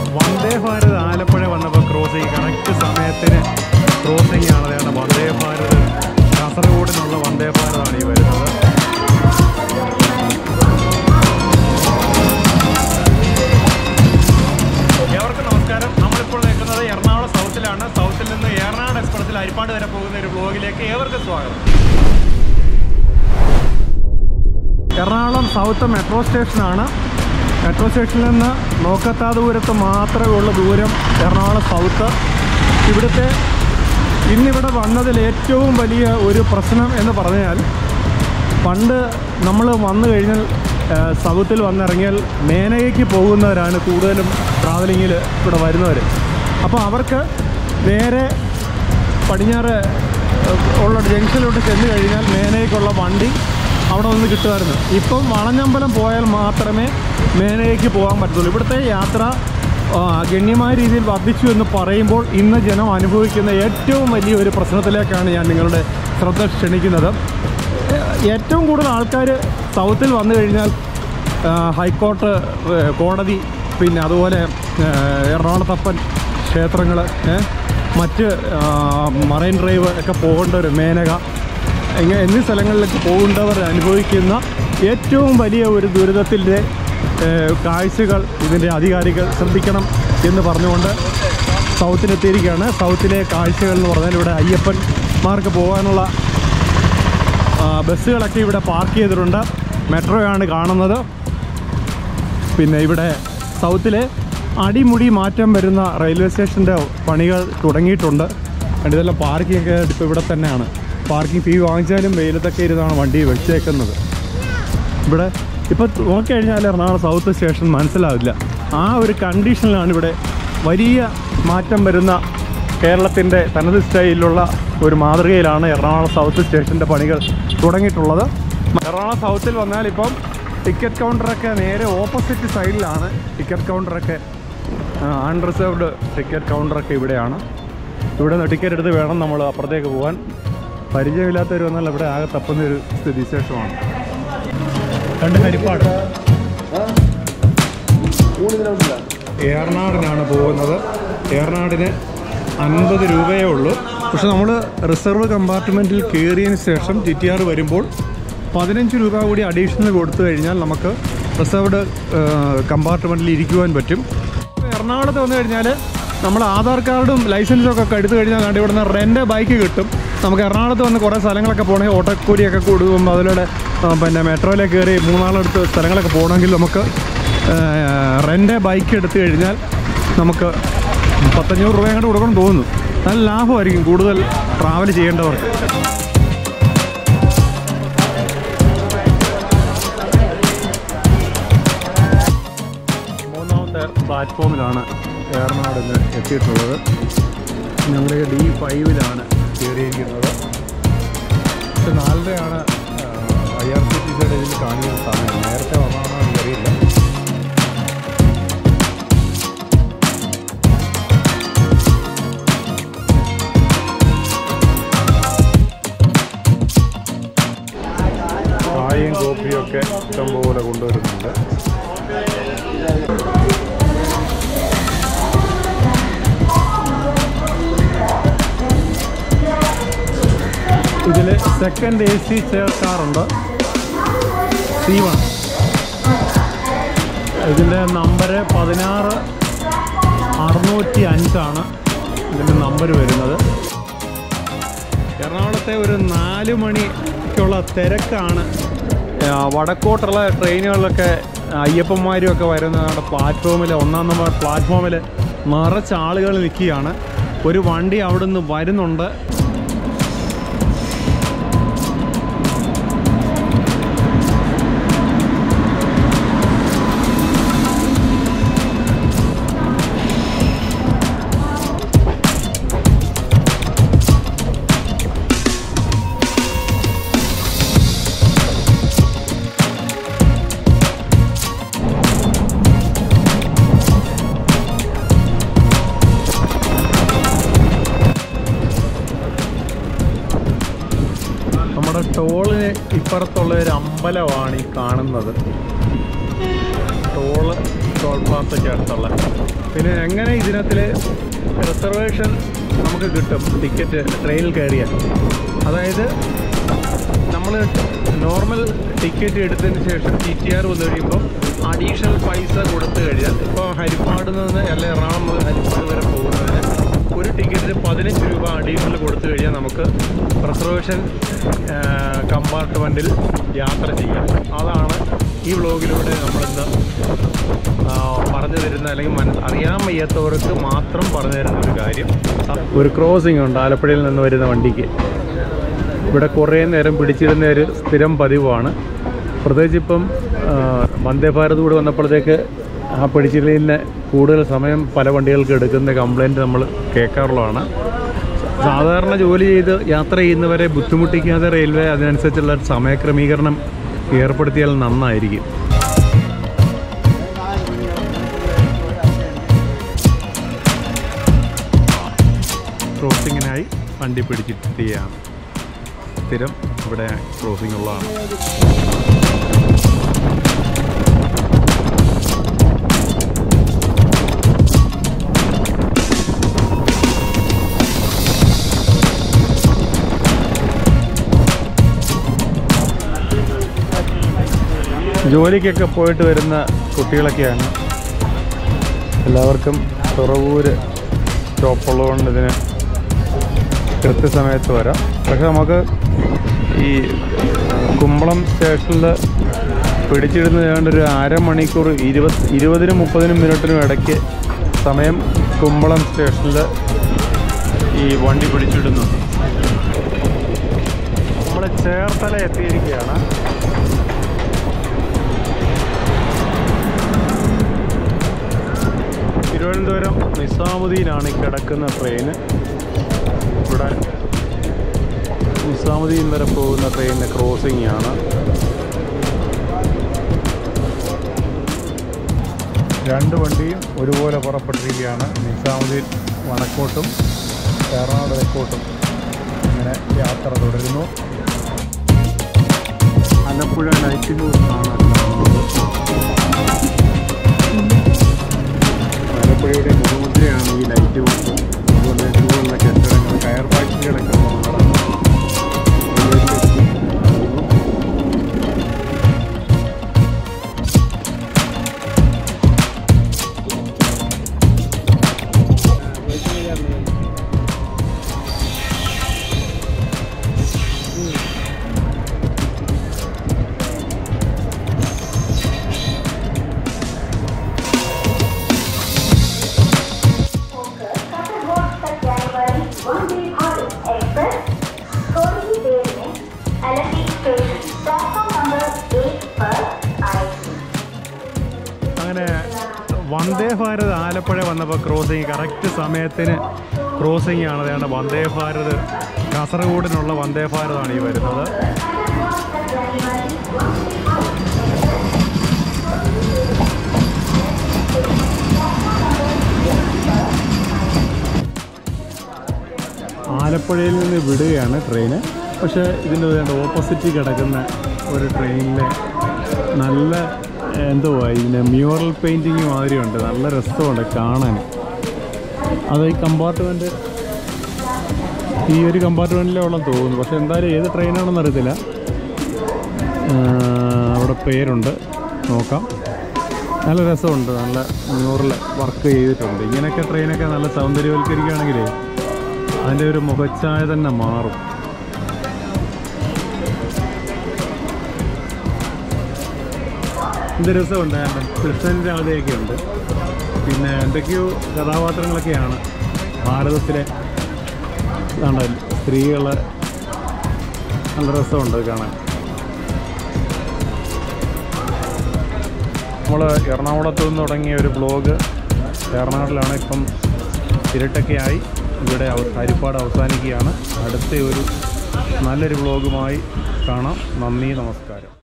വന്ദേ ഭാരത് ആലപ്പുഴ വന്നപ്പോൾ crossing correct സമയത്തിന് crossing ആണ് വേണ്ട വന്ദേ ഭാരത് കാസർഗോഡിനുള്ള വന്ദേ ഭാരതാണ് ഈ വരുന്നത് ഏവർക്കും നമസ്കാരം നമ്മളിപ്പോൾ നിൽക്കുന്നത് എറണാകുളം സൗത്തിലാണ് സൗത്തിൽ നിന്ന് എറണാകുളം എക്സ്പ്രസിൽ അരിപ്പാട് വരെ പോകുന്ന ഒരു ബ്ലോഗിലേക്ക് ഏവർക്കും സ്വാഗതം എറണാകുളം സൗത്ത് മെട്രോ സ്റ്റേഷനാണ് മെട്രോ സ്റ്റേഷനിൽ നിന്ന് നോക്കത്താ ദൂരത്ത് മാത്രമേ ഉള്ളൂ ദൂരം എറണാകുളം സൗത്ത് ഇവിടുത്തെ ഇന്നിവിടെ വന്നതിൽ ഏറ്റവും വലിയ ഒരു പ്രശ്നം എന്ന് പറഞ്ഞാൽ പണ്ട് നമ്മൾ വന്നു കഴിഞ്ഞാൽ ആ, സൗത്തിൽ വന്നിറങ്ങിയാൽ മേനകയ്ക്ക് പോകുന്നവരാണ് കൂടുതലും ട്രാവലിങ്ങിൽ ഇവിടെ വരുന്നവർ അപ്പോൾ അവർക്ക് നേരെ പടിഞ്ഞാറ് ഉള്ള ജംഗ്ഷനിലോട്ട് ചെന്ന് കഴിഞ്ഞാൽ മേനയ്ക്കുള്ള വണ്ടി അവിടെ നിന്ന് കിട്ടുമായിരുന്നു ഇപ്പം വളഞ്ഞമ്പലം പോയാൽ മാത്രമേ മേനയ്ക്ക് പോകാൻ പറ്റത്തുള്ളൂ ഇവിടുത്തെ യാത്ര ആ, ഗണ്യമായ രീതിയിൽ വർദ്ധിച്ചു എന്ന് പറയുമ്പോൾ ഇന്ന് ജനം അനുഭവിക്കുന്ന ഏറ്റവും വലിയ ഒരു പ്രശ്നത്തിലേക്കാണ് ഞാൻ നിങ്ങളുടെ ശ്രദ്ധ ക്ഷണിക്കുന്നത് ഏ- ഏറ്റവും കൂടുതൽ ആൾക്കാർ സൗത്തിൽ വന്നു കഴിഞ്ഞാൽ ആ, ഹൈക്കോർട്ട് ഏ, കോടതി പിന്നെ അതുപോലെ ഏ, എറണാകുളത്തപ്പൻ ക്ഷേത്രങ്ങൾ മറ്റ് ആ, മറൈൻ ഡ്രൈവ് ഒക്കെ പോകേണ്ടവർ മേനക ഇങ്ങനെ എന്നീ സ്ഥലങ്ങളിലേക്ക് പോകേണ്ടവർ അനുഭവിക്കുന്ന ഏറ്റവും വലിയ ഒരു ദുരിതത്തിൻ്റെ ഏഹ്, കാഴ്ചകൾ ഇതിൻ്റെ അധികാരികൾ ശ്രദ്ധിക്കണം എന്ന് പറഞ്ഞുകൊണ്ട് സൗത്തിലെത്തിയിരിക്കുകയാണ് സൗത്തിലെ കാഴ്ചകൾ എന്ന് പറഞ്ഞാൽ ഇവിടെ അയ്യപ്പന്മാർക്ക് പോകാനുള്ള ആ, ബസ്സുകളൊക്കെ ഇവിടെ പാർക്ക് ചെയ്തിട്ടുണ്ട് മെട്രോയാണ് കാണുന്നത് പിന്നെ ഇവിടെ സൗത്തിലെ അടിമുടി മാറ്റം വരുന്ന റെയിൽവേ സ്റ്റേഷൻ്റെ പണികൾ തുടങ്ങിയിട്ടുണ്ട് and ഇതെല്ലാം പാർക്കിംഗ് ഒക്കെ ഇപ്പോൾ ഇവിടെ തന്നെയാണ് പാർക്കിംഗ് ഫീ വാങ്ങിച്ചാലും വെയിലത്തൊക്കെ ഇരുന്നാണ് വണ്ടി വെച്ചേക്കുന്നത് ഇവിടെ ഇപ്പോൾ നോക്കിക്കഴിഞ്ഞാൽ എറണാകുളം സൗത്ത് സ്റ്റേഷൻ മനസ്സിലാവില്ല ആ ഒരു കണ്ടീഷനിലാണ് ഇവിടെ വലിയ മാറ്റം വരുന്ന കേരളത്തിൻ്റെ തനത് സ്റ്റൈലിലുള്ള ഒരു മാതൃകയിലാണ് എറണാകുളം സൗത്ത് സ്റ്റേഷൻ്റെ പണികൾ തുടങ്ങിയിട്ടുള്ളത് എറണാകുളം സൗത്തിൽ വന്നാൽ ഇപ്പം ടിക്കറ്റ് കൗണ്ടറൊക്കെ നേരെ ഓപ്പോസിറ്റ് സൈഡിലാണ് ടിക്കറ്റ് കൗണ്ടറൊക്കെ അൺറിസർവ്ഡ് ടിക്കറ്റ് കൗണ്ടറൊക്കെ ഇവിടെയാണ് ഇവിടെ നിന്ന് ടിക്കറ്റ് എടുത്ത് വേണം നമ്മൾ അപ്പുറത്തേക്ക് പോകാൻ പരിചയമില്ലാത്തവർ വന്നാൽ ഇവിടെ ആകെ തപ്പുന്ന ഒരു സ്ഥിതിവിശേഷമാണ് രണ്ട് ഹരിപ്പാട് ഏറനാടിനാണ് പോകുന്നത് ഏറനാടിന് അൻപത് രൂപയേ ഉള്ളൂ പക്ഷെ നമ്മൾ റിസർവ് കമ്പാർട്ട്മെൻറ്റിൽ കയറിയതിന് ശേഷം ടി ടി ആർ വരുമ്പോൾ പതിനഞ്ച് രൂപ കൂടി അഡീഷണൽ കൊടുത്തു കഴിഞ്ഞാൽ നമുക്ക് റിസർവ്ഡ് കമ്പാർട്ട്മെൻറ്റിൽ ഇരിക്കുവാൻ പറ്റും എറണാകുളത്ത് വന്നു കഴിഞ്ഞാൽ നമ്മൾ ആധാർ കാർഡും ലൈസൻസും ഒക്കെ എടുത്തു കഴിഞ്ഞാൽ കണ്ട് ഇവിടുന്ന് റെൻ്റ് ബൈക്ക് കിട്ടും നമുക്ക് എറണാകുളത്ത് വന്ന് കുറേ സ്ഥലങ്ങളൊക്കെ പോകണമെങ്കിൽ ഓട്ടോക്കൂലിയൊക്കെ കൊടുക്കുമ്പോൾ അതിലൂടെ ആ, പിന്നെ മെട്രോയിലേക്ക് കയറി മൂന്നാളെടുത്ത് സ്ഥലങ്ങളൊക്കെ പോകണമെങ്കിൽ നമുക്ക് റെൻ്റ് ബൈക്ക് എടുത്തു കഴിഞ്ഞാൽ നമുക്ക് പത്തഞ്ഞൂറ് രൂപയും കൂടെ കൊടുക്കണം തോന്നുന്നു നല്ല ലാഭമായിരിക്കും കൂടുതൽ ട്രാവൽ ചെയ്യേണ്ടവർക്ക് മൂന്നാമത്തെ പ്ലാറ്റ്ഫോമിലാണ് ഏറനാടിന് എത്തിയിട്ടുള്ളത് ഞങ്ങൾ ഡി ഫൈവിലാണ് കയറിയിരിക്കുന്നത് പക്ഷെ നാലരയാണ് ഐ ആർ സി ടി സിയുടെ ഇതിൽ കാണിക്കുന്ന സമയം നേരത്തെ വന്നാണോ എനിക്കറിയില്ല ചായയും കോഫിയും ഒക്കെ ഇഷ്ടംപോലെ കൊണ്ടുവരുന്നുണ്ട് ഇതിൽ സെക്കൻഡ് എ സി ചെയർ കാറുണ്ട് സി വൺ ഇതിൻ്റെ നമ്പർ പതിനാറ് അറുന്നൂറ്റി അഞ്ചാണ് ഇതിൻ്റെ നമ്പർ വരുന്നത് എറണാകുളത്തെ ഒരു നാല് മണിക്കുള്ള തിരക്കാണ് ആ, വടക്കോട്ടുള്ള ട്രെയിനുകളിലൊക്കെ അയ്യപ്പന്മാരും ഒക്കെ വരുന്ന നമ്മുടെ പ്ലാറ്റ്ഫോമിൽ ഒന്നാം നമ്പർ പ്ലാറ്റ്ഫോമിൽ നിറച്ച് ആളുകൾ നിൽക്കുകയാണ് ഒരു വണ്ടി അവിടെ നിന്ന് വരുന്നുണ്ട് നമ്മുടെ ടോളിന് ഇപ്പുറത്തുള്ള ഒരു അമ്പലമാണ് ഈ കാണുന്നത് ടോള് ടോൾ പ്ലാസയ്ക്ക് അടുത്തുള്ള പിന്നെ എങ്ങനെ ഇതിനകത്തിൽ റിസർവേഷൻ നമുക്ക് കിട്ടും ടിക്കറ്റ് ട്രെയിനിൽ കയറിയാൽ അതായത് നമ്മൾ നോർമൽ ടിക്കറ്റ് എടുത്തതിന് ശേഷം ടി ടി ആർ വന്നു കഴിയുമ്പോൾ അഡീഷണൽ പൈസ കൊടുത്തു കഴിഞ്ഞാൽ ഇപ്പോൾ ഹരിപ്പാട് നിന്ന് അല്ലെ എറണാകുളം മുതൽ ഹരിപ്പാട് വരെ പോകുന്നതിന് ഒരു ടിക്കറ്റിന് പതിനഞ്ച് രൂപ അഡീഷണൽ കൊടുത്തു കഴിഞ്ഞാൽ നമുക്ക് റിസർവേഷൻ കമ്പാർട്ട്മെൻറ്റിൽ യാത്ര ചെയ്യാം അതാണ് ഈ വ്ലോഗിലൂടെ നമ്മളിന്ന് ആ, പറഞ്ഞു തരുന്ന അല്ലെങ്കിൽ മന അറിയാൻ വയ്യാത്തവർക്ക് മാത്രം പറഞ്ഞു തരുന്ന ഒരു കാര്യം ഒരു ക്രോസിംഗ് ഉണ്ട് ആലപ്പുഴയിൽ നിന്ന് വരുന്ന വണ്ടിക്ക് ഇവിടെ കുറേ നേരം പിടിച്ചിരുന്ന ഒരു സ്ഥിരം പതിവാണ് പ്രത്യേകിച്ച് ഇപ്പം ആ, വന്ദേ ഭാരത് കൂടെ വന്നപ്പോഴത്തേക്ക് ആ പിടിച്ചിരുന്നതിന് കൂടുതൽ സമയം പല വണ്ടികൾക്ക് എടുക്കുന്ന കംപ്ലൈൻറ്റ് നമ്മൾ കേൾക്കാറുള്ളതാണ് സാധാരണ ജോലി ചെയ്ത് യാത്ര ചെയ്യുന്നവരെ ബുദ്ധിമുട്ടിക്കാതെ റെയിൽവേ അതിനനുസരിച്ചുള്ള സമയക്രമീകരണം ഏർപ്പെടുത്തിയാൽ നന്നായിരിക്കും ക്രോസിങ്ങിനായി വണ്ടി പിടിച്ചിട്ടിയാണ് സ്ഥിരം ഇവിടെ ക്രോസിംഗ് ഉള്ളതാണ് ജോലിക്കൊക്കെ പോയിട്ട് വരുന്ന കുട്ടികളൊക്കെയാണ് എല്ലാവർക്കും തുറവൂര് സ്റ്റോപ്പുള്ളതുകൊണ്ട് ഇതിന് കൃത്യസമയത്ത് വരാം പക്ഷെ നമുക്ക് ഈ കുമ്പളം സ്റ്റേഷനിൽ പിടിച്ചിടുന്ന ഏതാണ്ട് ഒരു അരമണിക്കൂർ ഇരുപത് ഇരുപതിനും മുപ്പതിനും മിനിറ്റിനും ഇടയ്ക്ക് സമയം കുമ്പളം സ്റ്റേഷനിൽ ഈ വണ്ടി പിടിച്ചിടുന്നു നമ്മൾ ചേർത്തല എത്തിയിരിക്കുകയാണ് തിരുവനന്തപുരം നിസാമുദ്ദീനാണ് ഈ കിടക്കുന്ന ട്രെയിന് ഇവിടെ നിസാമുദ്ദീൻ വരെ പോകുന്ന ട്രെയിനിൻ്റെ ക്രോസിംഗ് ആണ് രണ്ട് വണ്ടിയും ഒരുപോലെ പുറപ്പെട്ടിരിക്കുകയാണ് നിസാമുദ്ദീൻ വടക്കോട്ടും എറണാകുളം തെക്കോട്ടും ഇങ്ങനെ യാത്ര തുടരുന്നു ആലപ്പുഴ ലൈറ്റ് ന്യൂസ് കാണാൻ ആലപ്പുഴയുടെ മുഖമുദ്രയാണ് ഈ ലൈറ്റ് ഹൗസ് അതുപോലെ ഇതുപോലുള്ള കെട്ടിടങ്ങൾ കയർ ഫാക്ടറി കിടക്കുന്ന നാടാണ് അങ്ങനെ വന്ദേ ഭാരത് ആലപ്പുഴ വന്നപ്പോൾ ക്രോസിങ് കറക്റ്റ് സമയത്തിന് ക്രോസിംഗ് ആണ് വേണ്ട വന്ദേ ഭാരത് കാസർഗോഡിനുള്ള വന്ദേ ഭാരതാണ് ഈ വരുന്നത് ആലപ്പുഴയിൽ നിന്ന് വിടുകയാണ് ട്രെയിന് പക്ഷേ ഇതിൻ്റെ വേണ്ട ഓപ്പോസിറ്റ് കിടക്കുന്ന ഒരു ട്രെയിനിലെ നല്ല എന്തുവാ ഇതിന് മ്യൂറൽ പെയിൻറ്റിങ് മാതിരിയുണ്ട് നല്ല രസമുണ്ട് കാണാൻ അത് ഈ കമ്പാർട്ട്മെൻറ്റ് ഈ ഒരു കമ്പാർട്ട്മെൻറ്റിലെ ഉള്ള തോന്നുന്നു പക്ഷെ എന്തായാലും ഏത് ട്രെയിനാണെന്ന് അറിയത്തില്ല ആ, അവിടെ പേരുണ്ട് നോക്കാം നല്ല രസമുണ്ട് നല്ല മ്യൂറൽ വർക്ക് ചെയ്തിട്ടുണ്ട് ഇങ്ങനെയൊക്കെ ട്രെയിനൊക്കെ നല്ല സൗന്ദര്യവൽക്കരിക്കുകയാണെങ്കിലേ അതിൻ്റെ ഒരു മുഖച്ഛായ തന്നെ മാറും എന്ത് രസമുണ്ട് കൃഷ്ണൻ രാധയൊക്കെ ഉണ്ട് പിന്നെ എന്തൊക്കെയോ കഥാപാത്രങ്ങളൊക്കെയാണ് ഭാരതത്തിലെ ഇതാണ്ട് സ്ത്രീകളെ നല്ല രസമുണ്ട് അത് കാണാൻ നമ്മൾ എറണാകുളത്ത് നിന്ന് തുടങ്ങിയ ഒരു ബ്ലോഗ് എറണാകുളത്തിലാണ് ഇപ്പം ഇരുട്ടൊക്കെ ആയി ഇവിടെ അവ- ഹരിപ്പാട് അവസാനിക്കുകയാണ് അടുത്ത ഒരു നല്ലൊരു വ്ലോഗുമായി കാണാം നന്ദി നമസ്കാരം